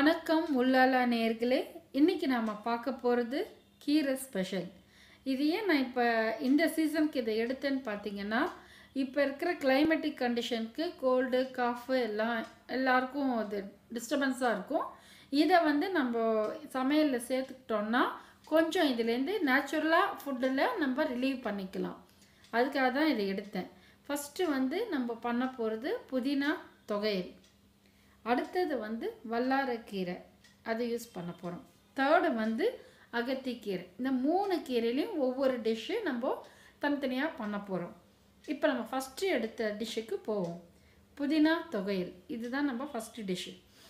வணக்கம் உள்ளாலா நேர்களே இன்றைக்கி நாம் பார்க்க போகிறது கீரை ஸ்பெஷல் இது ஏன் நான் இப்போ இந்த சீசனுக்கு இதை எடுத்தேன்னு பார்த்தீங்கன்னா இப்போ இருக்கிற கிளைமேட்டிக் கண்டிஷனுக்கு கோல்டு காஃபு எல்லாம் எல்லாருக்கும் அது டிஸ்டர்பன்ஸாக இருக்கும் இதை வந்து நம்ம சமையலில் சேர்த்துக்கிட்டோம்னா கொஞ்சம் இதுலேருந்து நேச்சுரலாக ஃபுட்டில் நம்ம ரிலீவ் பண்ணிக்கலாம் அதுக்காக தான் இதை எடுத்தேன் ஃபஸ்ட்டு வந்து நம்ம பண்ண போகிறது புதினா தொகையல் அடுத்தது வந்து வல்லாரக்கீரை அதை யூஸ் பண்ண போகிறோம் தேர்டு வந்து அகத்திக்கீரை இந்த மூணு கீரையிலையும் ஒவ்வொரு டிஷ்ஷு நம்ம தனித்தனியாக பண்ண போகிறோம் இப்போ நம்ம ஃபஸ்ட்டு எடுத்த டிஷ்ஷுக்கு போவோம் புதினா தொகையல் இதுதான் நம்ம ஃபஸ்ட்டு டிஷ்ஷு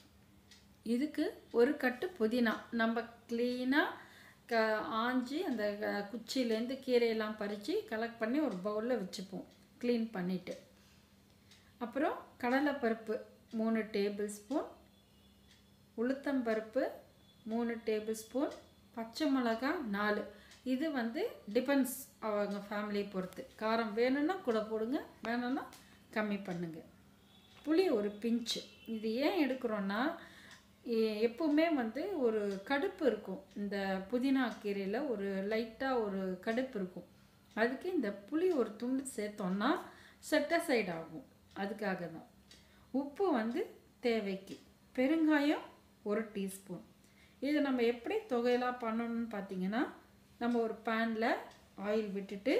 இதுக்கு ஒரு கட்டு புதினா நம்ம க்ளீனாக க ஆஞ்சி அந்த க- குச்சியிலேருந்து கீரையெல்லாம் பறித்து கலெக்ட் பண்ணி ஒரு பவுலில் வச்சுப்போம் க்ளீன் பண்ணிவிட்டு அப்புறம் கடலைப்பருப்பு மூணு டேபிள் ஸ்பூன் உளுத்தம்பருப்பு மூணு டேபிள் ஸ்பூன் பச்சை மிளகாய் நாலு இது வந்து டிபெண்ட்ஸ் அவங்க ஃபேமிலியை பொறுத்து காரம் வேணும்னா கூட போடுங்க வேணும்னா கம்மி பண்ணுங்க புளி ஒரு பிஞ்சு இது ஏன் எடுக்கிறோன்னா எ- எப்பவுமே வந்து ஒரு கடுப்பு இருக்கும் இந்த புதினா கீரையில் ஒரு லைட்டாக ஒரு கடுப்பு இருக்கும் அதுக்கு இந்த புளி ஒரு துண்டு சேர்த்தோன்னா செட்டசைட் ஆகும் அதுக்காக தான் உப்பு வந்து தேவைக்கு பெருங்காயம் ஒரு டீஸ்பூன் இது நம்ம எப்படி தொகையெல்லாம் பண்ணணும்னு பார்த்தீங்கன்னா நம்ம ஒரு பேனில் ஆயில் விட்டுட்டு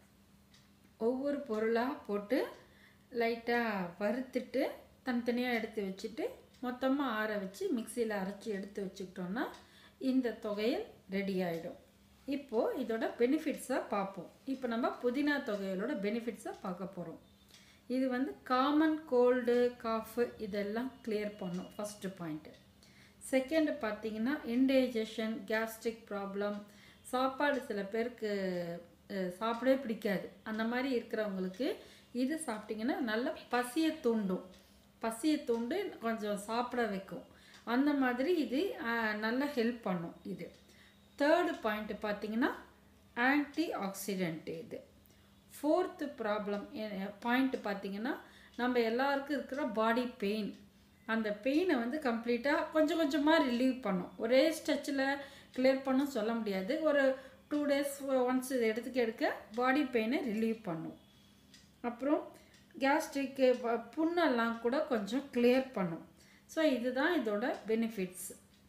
ஒவ்வொரு பொருளாக போட்டு லைட்டாக வறுத்துட்டு தனித்தனியாக எடுத்து வச்சுட்டு மொத்தமாக ஆற வச்சு மிக்சியில் அரைச்சி எடுத்து வச்சுக்கிட்டோன்னா இந்த தொகையல் ரெடி ஆகிடும் இப்போது இதோட பெனிஃபிட்ஸாக பார்ப்போம் இப்போ நம்ம புதினா தொகையலோட பெனிஃபிட்ஸாக பார்க்க போகிறோம் இது வந்து காமன் கோல்டு காஃபு இதெல்லாம் கிளியர் பண்ணும் ஃபஸ்ட்டு பாயிண்ட்டு செகண்ட் பார்த்தீங்கன்னா இன்டைஜஷன் கேஸ்ட்ரிக் ப்ராப்ளம் சாப்பாடு சில பேருக்கு அஹ், சாப்பிடவே பிடிக்காது அந்த மாதிரி இருக்கிறவங்களுக்கு இது சாப்பிட்டிங்கன்னா நல்ல பசியை தூண்டும் பசியை தூண்டு கொஞ்சம் சாப்பிட வைக்கும் அந்த மாதிரி இது அஹ், நல்ல ஹெல்ப் பண்ணும் இது தேர்டு பாயிண்ட்டு பார்த்தீங்கன்னா ஆன்டி ஆக்சிடென்ட் இது ஃபோர்த்து ப்ராப்ளம் பாயிண்ட் பார்த்தீங்கன்னா நம்ம எல்லாருக்கும் இருக்கிற பாடி பெயின் அந்த பெயினை வந்து கம்ப்ளீட்டாக கொஞ்சம் கொஞ்சமாக ரிலீவ் பண்ணும் ஒரே ஸ்ட்ரெச்சில் கிளியர் பண்ணும் சொல்ல முடியாது ஒரு டூ டேஸ் ஒன்ஸ் இதை எடுத்துக்க எடுக்க பாடி பெயினை ரிலீவ் பண்ணும் அப்புறம் கேஸ்ட்ரிக்கு புண்ணெல்லாம் கூட கொஞ்சம் கிளியர் பண்ணும் ஸோ இதுதான் இதோட பெனிஃபிட்ஸ்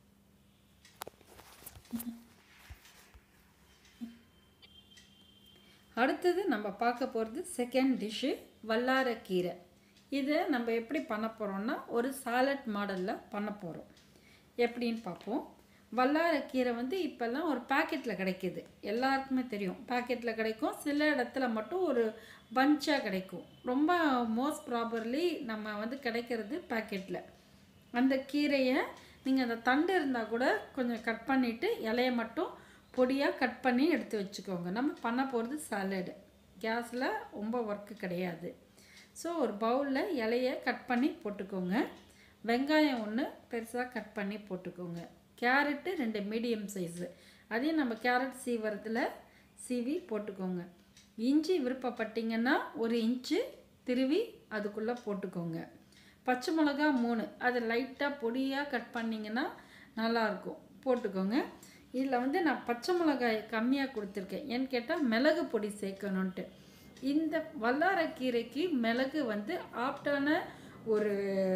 அடுத்தது நம்ம பார்க்க போகிறது செகண்ட் டிஷ்ஷு வல்லாரக்கீரை இதை நம்ம எப்படி பண்ண போகிறோம்னா ஒரு சாலட் மாடலில் பண்ண போகிறோம் எப்படின்னு பார்ப்போம் வல்லாரக்கீரை வந்து இப்போல்லாம் ஒரு பாக்கெட்டில் கிடைக்கிது எல்லாருக்குமே தெரியும் பாக்கெட்டில் கிடைக்கும் சில இடத்துல மட்டும் ஒரு பஞ்சாக கிடைக்கும் ரொம்ப மோஸ்ட் ப்ராபர்லி நம்ம வந்து கிடைக்கிறது பாக்கெட்டில் அந்த கீரையை நீங்கள் அந்த தண்டு இருந்தால் கூட கொஞ்சம் கட் பண்ணிவிட்டு இலைய மட்டும் பொடியாக கட் பண்ணி எடுத்து வச்சுக்கோங்க நம்ம பண்ண போகிறது சாலடு கேஸில் ரொம்ப ஒர்க்கு கிடையாது ஸோ ஒரு பவுலில் இலைய கட் பண்ணி போட்டுக்கோங்க வெங்காயம் ஒன்று பெருசாக கட் பண்ணி போட்டுக்கோங்க கேரட்டு ரெண்டு மீடியம் சைஸு அதையும் நம்ம கேரட் சீவரத்தில் சீவி போட்டுக்கோங்க இஞ்சி விருப்பப்பட்டீங்கன்னா ஒரு இன்ச்சு திருவி அதுக்குள்ளே போட்டுக்கோங்க பச்சை மிளகா மூணு அதை லைட்டாக பொடியாக கட் பண்ணிங்கன்னா நல்லாயிருக்கும் போட்டுக்கோங்க இதில் வந்து நான் பச்சை மிளகாய் கம்மியாக கொடுத்துருக்கேன் ஏன்னு கேட்டால் மிளகு பொடி சேர்க்கணுன்ட்டு இந்த வல்லாரக்கீரைக்கு மிளகு வந்து ஆப்டான ஒரு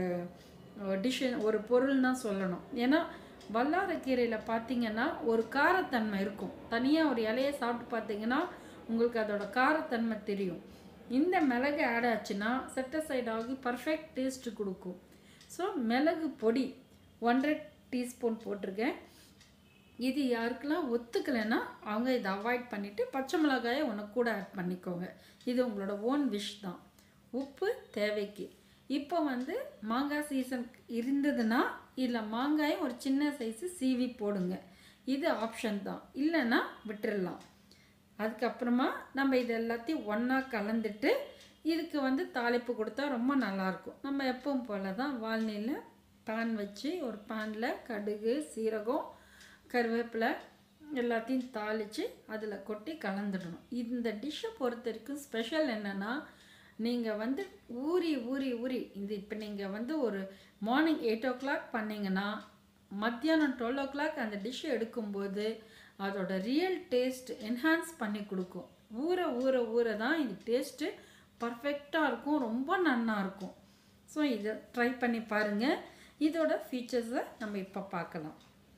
டிஷ் ஒரு பொருள் தான் சொல்லணும் ஏன்னா வல்லாரக்கீரையில் பார்த்தீங்கன்னா ஒரு காரத்தன்மை இருக்கும் தனியாக ஒரு இலையை சாப்பிட்டு பார்த்தீங்கன்னா உங்களுக்கு அதோட காரத்தன்மை தெரியும் இந்த மிளகு ஆட் ஆச்சுன்னா செட்டசைட் ஆகி பர்ஃபெக்ட் டேஸ்ட்டு கொடுக்கும் ஸோ மிளகு பொடி ஒன்றரை டீஸ்பூன் போட்டிருக்கேன் இது யாருக்கெல்லாம் ஒத்துக்கலைன்னா அவங்க இதை அவாய்ட் பண்ணிவிட்டு பச்சை மிளகாயை ஒன்று கூட ஆட் பண்ணிக்கோங்க இது உங்களோட ஓன் விஷ் தான் உப்பு தேவைக்கு இப்போ வந்து மாங்காய் சீசன் இருந்ததுன்னா இதில் மாங்காயும் ஒரு சின்ன சைஸு சீவி போடுங்க இது ஆப்ஷன் தான் இல்லைன்னா விட்டுறலாம் அதுக்கப்புறமா நம்ம இது எல்லாத்தையும் ஒன்றா கலந்துட்டு இதுக்கு வந்து தாளிப்பு கொடுத்தா ரொம்ப நல்லாயிருக்கும் நம்ம எப்பவும் போல தான் வால்நீல பேன் வச்சு ஒரு பேனில் கடுகு சீரகம் கருவேப்பிலை எல்லாத்தையும் தாளித்து அதில் கொட்டி கலந்துடணும் இந்த டிஷ்ஷை பொறுத்த வரைக்கும் ஸ்பெஷல் என்னென்னா நீங்கள் வந்து ஊறி ஊறி ஊறி இது இப்போ நீங்கள் வந்து ஒரு மார்னிங் எயிட் ஓ கிளாக் பண்ணிங்கன்னா மத்தியானம் டுவெல் ஓ கிளாக் அந்த டிஷ் எடுக்கும்போது அதோட ரியல் டேஸ்ட் என்ஹான்ஸ் பண்ணி கொடுக்கும் ஊற ஊற ஊற தான் இது டேஸ்ட்டு பர்ஃபெக்டாக இருக்கும் ரொம்ப நன்னா இருக்கும் ஸோ இதை ட்ரை பண்ணி பாருங்கள் இதோட ஃபீச்சர்ஸை நம்ம இப்போ பார்க்கலாம்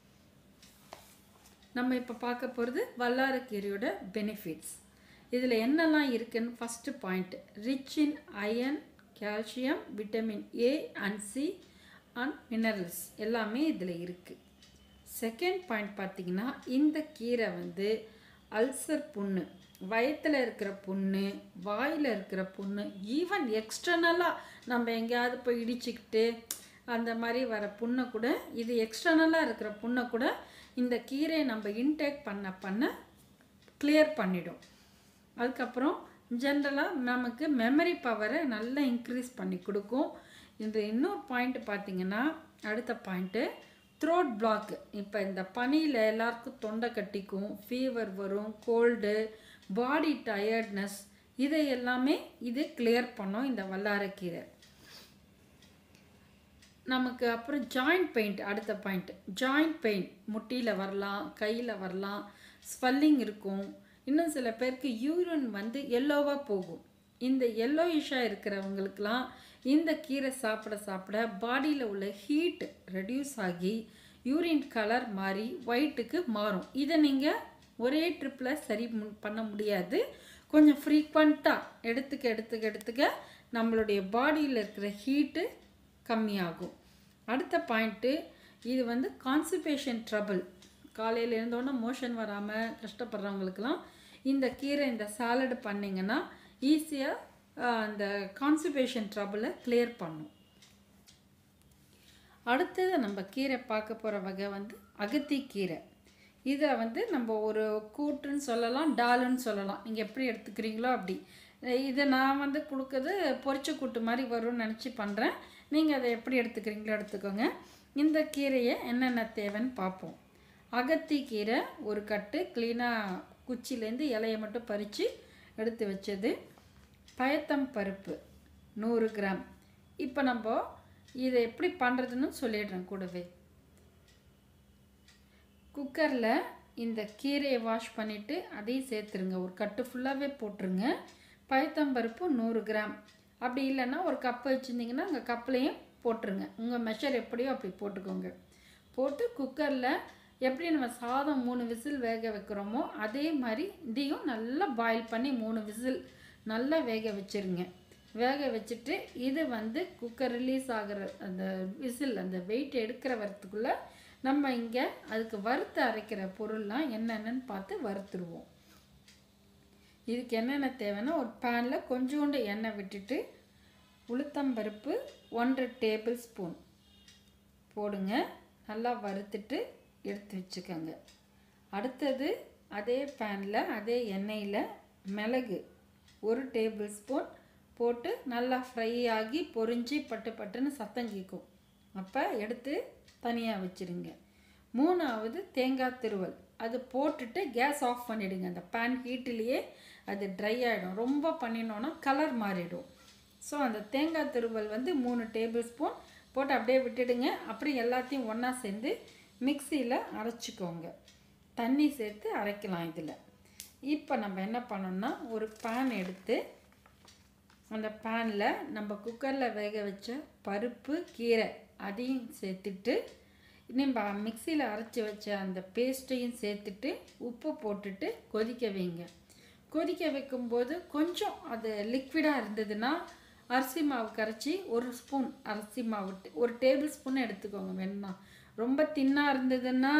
நம்ம இப்போ பார்க்க போகிறது வல்லாரக்கீரையோட பெனிஃபிட்ஸ் இதில் என்னெல்லாம் இருக்குன்னு first point rich in iron calcium vitamin A and C and minerals எல்லாமே இதில் இருக்குது செகண்ட் பாயிண்ட் பார்த்திங்கன்னா இந்த கீரை வந்து அல்சர் புண்ணு வயத்தில் இருக்கிற புண்ணு வாயில் இருக்கிற புண்ணு ஈவன் எக்ஸ்டர்னலாக நம்ம எங்கேயாவது போய் இடிச்சுக்கிட்டு அந்த மாதிரி வர புண்ணை கூட இது எக்ஸ்டர்னலாக இருக்கிற புண்ணை கூட இந்த கீரையை நம்ம இன்டேக் பண்ண பண்ண கிளியர் பண்ணிடும் அதுக்கப்புறம் ஜென்ரலாக நமக்கு மெமரி பவரை நல்லா இன்க்ரீஸ் பண்ணி கொடுக்கும் இந்த இன்னொரு பாயிண்ட் பார்த்திங்கன்னா அடுத்த பாயிண்ட்டு த்ரோட் பிளாக் இப்போ இந்த பனியில் எல்லாருக்கும் தொண்டை கட்டிக்கும் ஃபீவர் வரும் கோல்டு பாடி டயர்ட்னஸ் இதை எல்லாமே இது கிளியர் பண்ணும் இந்த வல்லாரக்கீரை நமக்கு அப்புறம் ஜாயிண்ட் பெயிண்ட் அடுத்த பாயிண்ட் ஜாயிண்ட் பெயின் முட்டியில் வரலாம் கையில் வரலாம் ஸ்வெல்லிங் இருக்கும் இன்னும் சில பேருக்கு யூரின் வந்து எல்லோவாக போகும் இந்த எல்லோயிஷாக இருக்கிறவங்களுக்கெல்லாம் இந்த கீரை சாப்பிட சாப்பிட பாடியில் உள்ள ஹீட் ரெடியூஸ் ஆகி யூரின் கலர் மாறி ஒயிட்டுக்கு மாறும் இதை நீங்கள் ஒரே ட்ரிப்பில் சரி பண்ண முடியாது கொஞ்சம் ஃப்ரீக்வெண்ட்டாக எடுத்துக்க எடுத்துக்க எடுத்துக்க நம்மளுடைய பாடியில் இருக்கிற ஹீட்டு கம்மியாகும் அடுத்த பாயிண்ட்டு இது வந்து கான்சிபேஷன் ட்ரபிள் காலையில் இருந்தோன்னே மோஷன் வராமல் கஷ்டப்படுறவங்களுக்கெல்லாம் இந்த கீரை இந்த சாலடு பண்ணிங்கன்னா ஈஸியாக அந்த கான்சிபேஷன் ட்ரபிளை கிளியர் பண்ணும் அடுத்தது நம்ம கீரை பார்க்க போகிற வகை வந்து அகத்தி கீரை இதை வந்து நம்ம ஒரு கூட்டுன்னு சொல்லலாம் டாலுன்னு சொல்லலாம் நீங்கள் எப்படி எடுத்துக்கிறீங்களோ அப்படி இதை நான் வந்து கொடுக்குறது பொரிச்ச கூட்டு மாதிரி வரும்னு நினச்சி பண்ணுறேன் நீங்கள் அதை எப்படி எடுத்துக்கிறீங்களோ எடுத்துக்கோங்க இந்த கீரையை என்னென்ன தேவைன்னு பார்ப்போம் அகத்தி கீரை ஒரு கட்டு க்ளீனாக குச்சிலேருந்து இலையை மட்டும் பறித்து எடுத்து வச்சது பயத்தம் பருப்பு நூறு கிராம் இப்போ நம்ம இதை எப்படி பண்ணுறதுன்னு சொல்லிடுறேன் கூடவே குக்கரில் இந்த கீரையை வாஷ் பண்ணிவிட்டு அதையும் சேர்த்துருங்க ஒரு கட்டு ஃபுல்லாகவே போட்டுருங்க பயத்தம்பருப்பு நூறு கிராம் அப்படி இல்லைன்னா ஒரு கப்பு வச்சுருந்தீங்கன்னா உங்கள் கப்லேயும் போட்டுருங்க உங்கள் மெஷர் எப்படியோ அப்படி போட்டுக்கோங்க போட்டு குக்கரில் எப்படி நம்ம சாதம் மூணு விசில் வேக வைக்கிறோமோ அதே மாதிரி இதையும் நல்லா பாயில் பண்ணி மூணு விசில் நல்லா வேக வச்சுருங்க வேக வச்சுட்டு இது வந்து குக்கர் ரிலீஸ் ஆகிற அந்த விசில் அந்த வெயிட் எடுக்கிற வரத்துக்குள்ளே நம்ம இங்கே அதுக்கு வறுத்து அரைக்கிற பொருள்லாம் என்னென்னு பார்த்து வறுத்துருவோம் இதுக்கு என்னென்ன தேவைன்னா ஒரு பேனில் கொஞ்சோண்டு எண்ணெய் விட்டுட்டு உளுத்தம்பருப்பு ஒன்றரை டேபிள் ஸ்பூன் போடுங்க நல்லா வறுத்துட்டு எடுத்து வச்சுக்கோங்க அடுத்தது அதே பேனில் அதே எண்ணெயில் மிளகு ஒரு டேபிள் ஸ்பூன் போட்டு நல்லா ஃப்ரை ஆகி பொரிஞ்சு பட்டு பட்டுன்னு சத்தம் கேட்கும் அப்போ எடுத்து தனியாக வச்சுருங்க மூணாவது தேங்காய் திருவல் அது போட்டுட்டு கேஸ் ஆஃப் பண்ணிவிடுங்க அந்த பேன் ஹீட்டிலேயே அது ட்ரை ஆகிடும் ரொம்ப பண்ணினோன்னா கலர் மாறிடும் ஸோ அந்த தேங்காய் திருவல் வந்து மூணு டேபிள் ஸ்பூன் போட்டு அப்படியே விட்டுடுங்க அப்புறம் எல்லாத்தையும் ஒன்றா சேர்ந்து மிக்சியில் அரைச்சிக்கோங்க தண்ணி சேர்த்து அரைக்கலாம் இதில் இப்போ நம்ம என்ன பண்ணோம்னா ஒரு பேன் எடுத்து அந்த பேனில் நம்ம குக்கரில் வேக வச்ச பருப்பு கீரை அதையும் சேர்த்துட்டு நம்ம மிக்சியில் அரைச்சி வச்ச அந்த பேஸ்ட்டையும் சேர்த்துட்டு உப்பு போட்டுட்டு கொதிக்க வைங்க கொதிக்க வைக்கும்போது கொஞ்சம் அது லிக்விடாக இருந்ததுன்னா அரிசி மாவு கரைச்சி ஒரு ஸ்பூன் அரிசி மாவு ஒரு டேபிள் ஸ்பூன் எடுத்துக்கோங்க வேணும்னா ரொம்ப தின்னாக இருந்ததுன்னா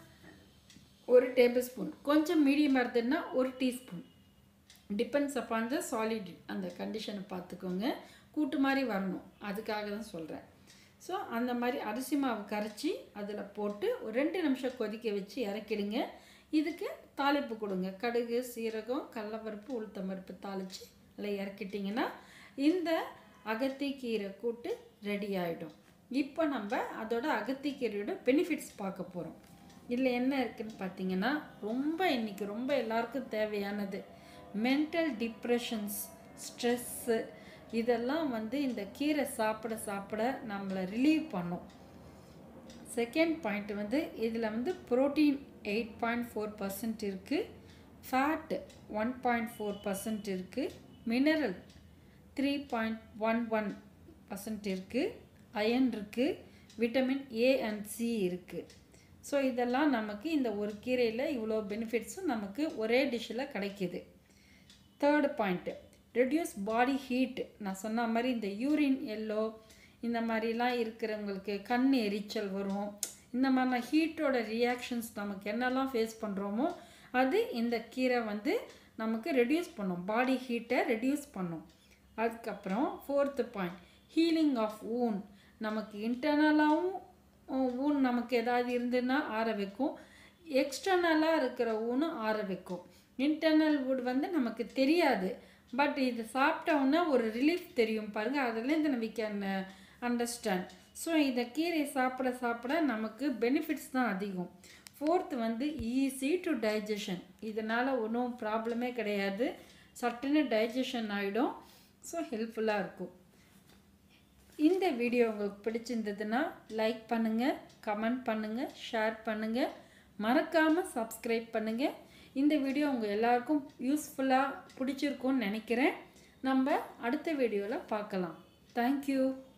ஒரு டேபிள் ஸ்பூன் கொஞ்சம் மீடியமாக இருந்ததுன்னா ஒரு teaspoon depends upon the solid அந்த கண்டிஷனை பார்த்துக்கோங்க கூட்டு மாதிரி வரணும் அதுக்காக தான் சொல்கிறேன் ஸோ அந்த மாதிரி அரிசி மாவு கரைச்சி அதில் போட்டு ஒரு ரெண்டு நிமிஷம் கொதிக்க வச்சு இறக்கிடுங்க இதுக்கு தாளிப்பு கொடுங்க கடுகு சீரகம் கடலப்பருப்பு உளுத்தம்பருப்பு தாளித்து அதில் இறக்கிட்டிங்கன்னா இந்த அகத்திக்கீரை கூட்டு ரெடி ஆகிடும் இப்போ நம்ம அதோட அகத்திக்கீரையோட பெனிஃபிட்ஸ் பார்க்க போகிறோம் இதில் என்ன இருக்குதுன்னு பார்த்தீங்கன்னா ரொம்ப இன்றைக்கி ரொம்ப எல்லாருக்கும் தேவையானது மென்டல் டிப்ரெஷன்ஸ் ஸ்ட்ரெஸ்ஸு இதெல்லாம் வந்து இந்த கீரை சாப்பிட சாப்பிட நம்மளை ரிலீவ் பண்ணும் செகண்ட் பாயிண்ட் வந்து இதில் வந்து protein eight point four percent இருக்குது fat one point four percent இருக்குது mineral three point one one percent இருக்குது அயன் இருக்குது விட்டமின் ஏ அண்ட் சி இருக்குது ஸோ இதெல்லாம் நமக்கு இந்த ஒரு கீரையில் இவ்வளோ பெனிஃபிட்ஸும் நமக்கு ஒரே டிஷ்ஷில் கிடைக்கிது third point reduce body heat நான் சொன்ன மாதிரி இந்த யூரின் எல்லோ இந்த மாதிரிலாம் இருக்கிறவங்களுக்கு கண் எரிச்சல் வரும் இந்த மாதிரிலாம் ஹீட்டோட ரியாக்ஷன்ஸ் நமக்கு என்னெல்லாம் ஃபேஸ் பண்ணுறோமோ அது இந்த கீரை வந்து நமக்கு ரெடியூஸ் பண்ணும் பாடி ஹீட்டை ரெடியூஸ் பண்ணும் அதுக்கப்புறம் ஃபோர்த்து பாயிண்ட் ஹீலிங் ஆஃப் ஊன் நமக்கு இன்டர்னலாகவும் ஊன் நமக்கு ஏதாவது இருந்துன்னா ஆற வைக்கும் எக்ஸ்டர்னலாக இருக்கிற ஊனும் ஆற வைக்கும் இன்டர்னல் வுட் வந்து நமக்கு தெரியாது பட் இது சாப்பிட்டோன்னா ஒரு ரிலீஃப் தெரியும் பாருங்கள் அதுலேருந்து நம்ம கேன் அண்டர்ஸ்டாண்ட் ஸோ இந்த கீரை சாப்பிட சாப்பிட நமக்கு பெனிஃபிட்ஸ் தான் அதிகம் ஃபோர்த்து வந்து ஈஸி டு டைஜஷன் இதனால் ஒன்றும் ப்ராப்ளமே கிடையாது சட்டுன்னு டைஜஷன் ஆகிடும் ஸோ ஹெல்ப்ஃபுல்லாக இருக்கும் இந்த வீடியோ உங்களுக்கு பிடிச்சிருந்ததுன்னா லைக் பண்ணுங்கள் கமெண்ட் பண்ணுங்கள் ஷேர் பண்ணுங்கள் மறக்காமல் சப்ஸ்கிரைப் பண்ணுங்கள் இந்த வீடியோ உங்கள் எல்லாருக்கும் யூஸ்ஃபுல்லாக பிடிச்சிருக்கும்னு நினைக்கிறேன் நம்ம அடுத்த வீடியோவில் பார்க்கலாம் தேங்க்யூ